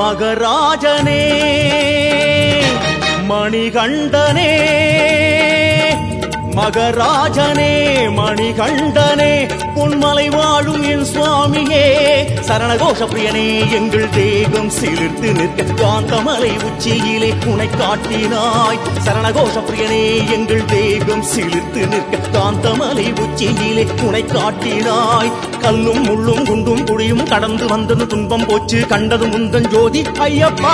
மகராஜனே மணிகண்டனே மகராஜனே மணிகண்டனே பொன்மலை வாழும் என் சுவாமியே சரணகோஷ பிரியனே எங்கள் தேகம் சிலிர்த்து நிற்க காந்தமலை உச்சியிலே உனை காட்டினாய் சரணகோஷ பிரியனே எங்கள் தேகம் சிலிர்த்து நிற்க காந்தமலை உச்சியிலே உனை காட்டினாய் கல்லும் முள்ளும் குண்டும் குழியும் கடந்து வந்தது துன்பம் போச்சு கண்டது முந்தன் ஜோதி ஐயப்பா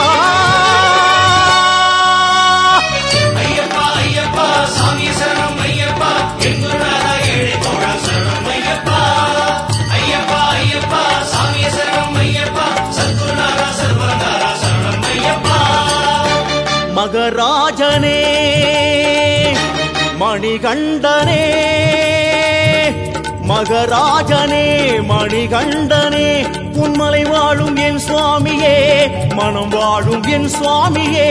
ஐயப்பா ஐயப்பா சாமி சரணம் ஐயப்பா எங்குநாதா ஏழை தோழா சரணம் ஐயப்பா ஐயப்பா ஐயப்பா சாமி சரணம் ஐயப்பா சத்குருநாதா சர்வரங்காரா சரணம் ஐயப்பா மகராஜனே மணிகண்டனே மகராஜனே மணிகண்டனே உன்மலை வாழும் என் சுவாமியே மனம் வாழும் என் சுவாமியே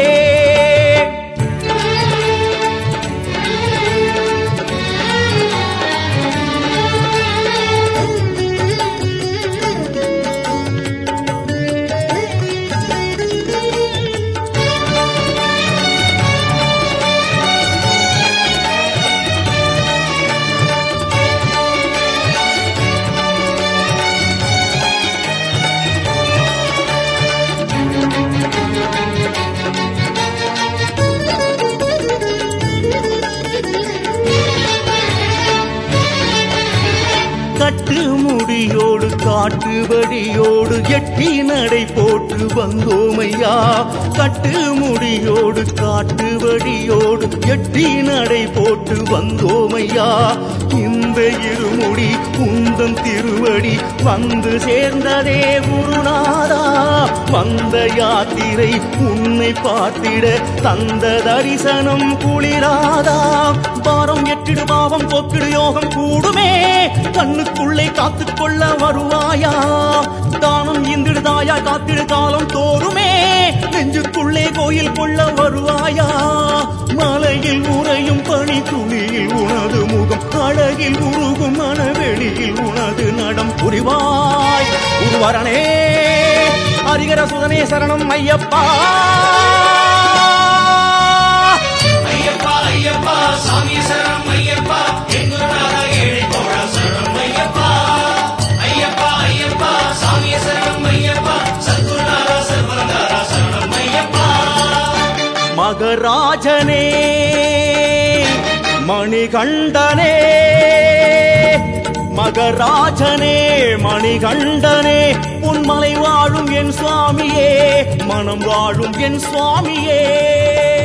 கட்டு முடியோடு காட்டுவடியோடு எட்டி நடை போட்டு வந்தோமையா கட்டு முடியோடு காட்டுவடியோடு எட்டி நடை போட்டு வந்தோமையா இந்த இருமுடி குந்தம் திருவடி வந்து சேர்ந்ததே குருநாதா வந்த யாத்திரை உன்னை பார்த்திட தந்த தரிசனம் குளிராதா பாரம் எட்டிடு பாவம் போக்கிடு யோகம் கூடுமே கண்ணுக்குள்ளே காத்துக்கொள்ள வருவாயா தானம் இந்திடுதாயா காத்திடு காலம் தோறுமே நெஞ்சுக்குள்ளே கோயில் கொள்ள வருவாயா மலையில் உறையும் பனி துளியில் உனது முகம் அழகில் உருகும் மனவெளியில் உனது நடம் புரிவாய் உருவரனே ஹரிகர சுதனே சரணம் ஐயப்பா ஐயப்பா ஐயப்பா சாமி சரணம் ஐயப்பா எங்குநாதா ஏழை தோழா சரணம் ஐயப்பா ஐயப்பா ஐயப்பா சாமி சரணம் ஐயப்பா சத்குருநாதா சர்வரங்காரா சரணம் ஐயப்பா மகராஜனே மணிகண்டனே மகராஜனே மணிகண்டனே உன்மலை வாழும் என் சுவாமியே மனம் வாழும் என் சுவாமியே